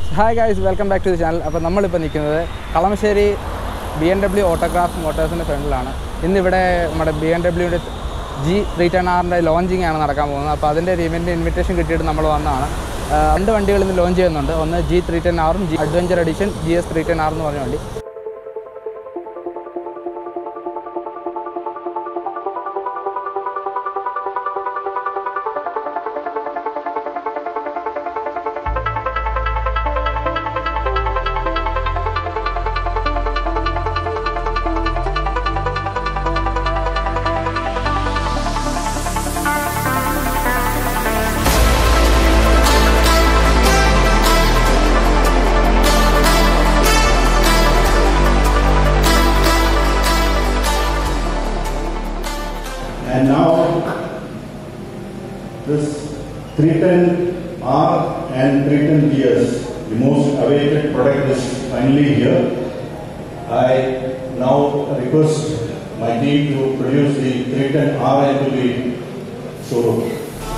Hi guys welcome back to the channel അപ്പോൾ നമ്മളിപ്പോൾ നിൽക്കുന്നത് Kalamassery B M W autograph മോട്ടോഴ്സിൻ്റെ ഫ്രണ്ടിലാണ് ഇന്നിവിടെ നമ്മുടെ ബി എം ഡബ്ല്യുവിൻ്റെ ജി ത്രീ ടെൻ ആറിൻ്റെ ലോഞ്ചിങ് ആണ് നടക്കാൻ പോകുന്നത് അപ്പോൾ അതിൻ്റെ ഒരു ഇവൻറ്റ് ഇൻവിറ്റേഷൻ കിട്ടിയിട്ട് നമ്മൾ വന്നതാണ് ആ, രണ്ട് വണ്ടികൾ ഇന്ന് ലോഞ്ച് ചെയ്യുന്നുണ്ട് ഒന്ന് ജി ത്രീ ടെൻ ആറും G adventure edition G S three ten R എന്ന് പറഞ്ഞ വണ്ടി And now, this 310R and 310GS, the most awaited product is finally here. I now request my team to produce the 310R into the showroom.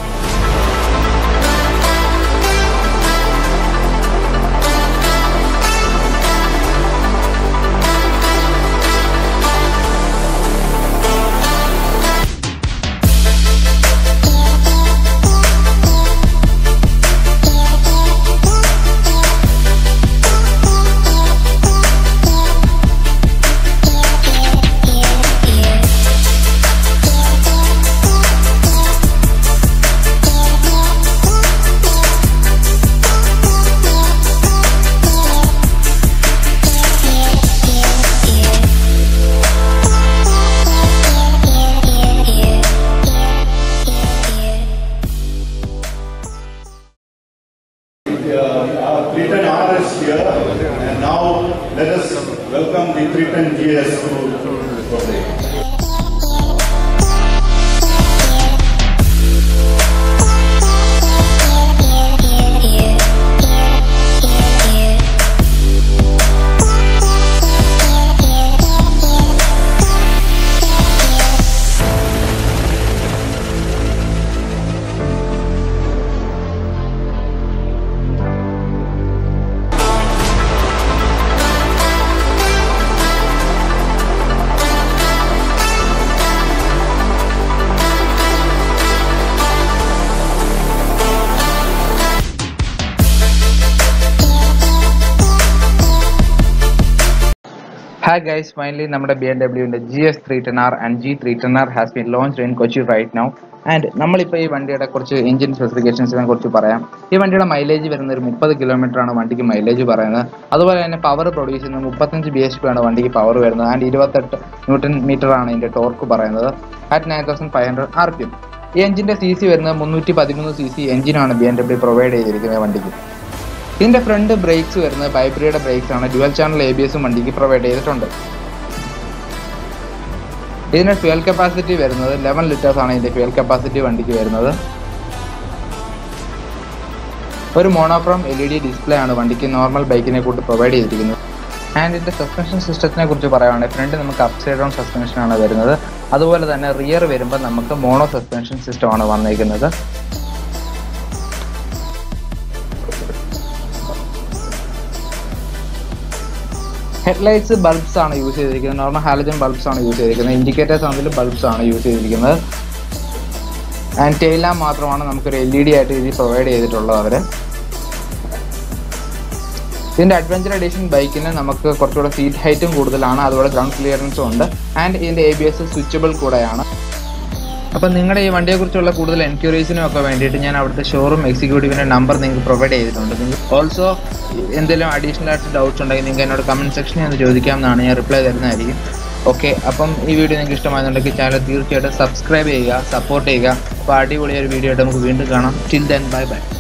Uh, Our 310R is here, and now let us welcome the 310GS to to the hi guys finally നമ്മുടെ B M ഡബ്ല്യുവിൻ്റെ G S three ten R and G three ten R has been launch in Kochi right now and നമ്മളിപ്പോൾ ഈ വണ്ടിയുടെ കുറച്ച് engine സ്പെസിഫിക്കേഷൻസിനെ കുറിച്ച് പറയാം ഈ വണ്ടിയുടെ മൈലേജ് വരുന്നത് ഒരു മുപ്പത് കിലോമീറ്റർ ആണ് വണ്ടിക്ക് മൈലേജ് പറയുന്നത് അതുപോലെ തന്നെ പവർ പ്രൊഡ്യൂസ് ചെയ്യുന്നത് മുപ്പത്തഞ്ച് ബി എച്ച് പി ആണ് വണ്ടിക്ക് പവർ വരുന്നത് ആൻഡ് ഇരുപത്തെട്ട് ന്യൂട്ടൺ മീറ്റർ ആണ് ഇതിൻ്റെ ടോർക്ക് പറയുന്നത് at nine thousand five hundred R P M ഈ എഞ്ചിൻ്റെ സി സി വരുന്നത് മുന്നൂറ്റി പതിമൂന്ന് സി സി എഞ്ചിനാണ് ബി എം ഡബ്ല്യു പ്രൊവൈഡ് ചെയ്തിരിക്കുന്നത് വണ്ടിക്ക് ഇതിന്റെ ഫ്രണ്ട് ബ്രേക്സ് വരുന്നത് ബൈബ്രിയുടെ ബ്രേക്സ് ആണ് ഡ്യുവൽ ചാനൽ എ ബി എസും വണ്ടിക്ക് പ്രൊവൈഡ് ചെയ്തിട്ടുണ്ട് ഇതിന്റെ ഫ്യൂൽ കപ്പാസിറ്റി വരുന്നത് ലെവൻ ലിറ്റേഴ്സ് ആണ് ഇതിന്റെ ഫ്യൂൽ കപ്പാസിറ്റി വണ്ടിക്ക് വരുന്നത് ഒരു monochrome L E D display ആണ് വണ്ടിക്ക് നോർമൽ ബൈക്കിനെ കൂട്ട് പ്രൊവൈഡ് ചെയ്തിരിക്കുന്നത് ആൻഡ് ഇതിന്റെ സസ്പെൻഷൻ സിസ്റ്റത്തിനെ കുറിച്ച് പറയുകയാണെങ്കിൽ ഫ്രണ്ട് നമുക്ക് അപ് സൈഡ് ഡൗൺ സസ്പെൻഷൻ ആണ് വരുന്നത് അതുപോലെ തന്നെ റിയർ വരുമ്പോൾ നമുക്ക് മോണോ സസ്പെൻഷൻ സിസ്റ്റം ആണ് വന്നിരിക്കുന്നത് ഹെഡ്ലൈറ്റ്സ് ബൾബ്സ് ആണ് യൂസ് ചെയ്തിരിക്കുന്നത് നോർമൽ ഹാലജൻ ബൾബ്സ് ആണ് യൂസ് ചെയ്തിരിക്കുന്നത് ഇൻഡിക്കേറ്റേഴ്സ് ആണെങ്കിലും ബൾബ്സ് ആണ് യൂസ് ചെയ്തിരിക്കുന്നത് ആൻഡ് ടെയിൽ ലാമ്പ് മാത്രമാണ് നമുക്കൊരു എൽ ഇ ഡി ആയിട്ട് ഇതിൽ പ്രൊവൈഡ് ചെയ്തിട്ടുള്ളത് അവർ ഇതിന്റെ അഡ്വഞ്ചർ എഡിഷൻ ബൈക്കിന് നമുക്ക് കുറച്ചുകൂടെ സീറ്റ് ഹൈറ്റും കൂടുതലാണ് അതുപോലെ ഗ്രൗണ്ട് ക്ലിയറൻസും ഉണ്ട് ആൻഡ് ഇതിന്റെ എ ബി എസ് സ്വിച്ചബിൾ കൂടെയാണ് അപ്പം നിങ്ങളുടെ ഈ വണ്ടിയെക്കുറിച്ചുള്ള കൂടുതൽ എൻക്വയറീസിനും ഒക്കെ വേണ്ടിയിട്ട് ഞാൻ അവിടുത്തെ ഷോറൂം എക്സിക്യൂട്ടീവിൻ്റെ നമ്പർ നിങ്ങൾക്ക് പ്രൊവൈഡ് ചെയ്തിട്ടുണ്ട് നിങ്ങൾ ഓൾസോ എന്തെങ്കിലും അഡീഷണൽ ആയിട്ട് ഡൗട്ട്സ് ഉണ്ടെങ്കിൽ നിങ്ങൾക്ക് എന്നോട് കമൻറ്റ് സെക്ഷനിൽ ഒന്ന് ചോദിക്കാമെന്നാണ് ഞാൻ റിപ്ലൈ തരുന്നതായിരിക്കും ഓക്കെ അപ്പം ഈ വീഡിയോ നിങ്ങൾക്ക് ഇഷ്ടമായെന്നുണ്ടെങ്കിൽ ചാനൽ തീർച്ചയായിട്ടും സബ്സ്ക്രൈബ് ചെയ്യുക സപ്പോർട്ട് ചെയ്യുക അപ്പോൾ അടിപൊളിയൊരു വീഡിയോ ആയിട്ട് നമുക്ക് വീണ്ടും കാണാം ടിൽ ദെൻ ബൈ ബൈ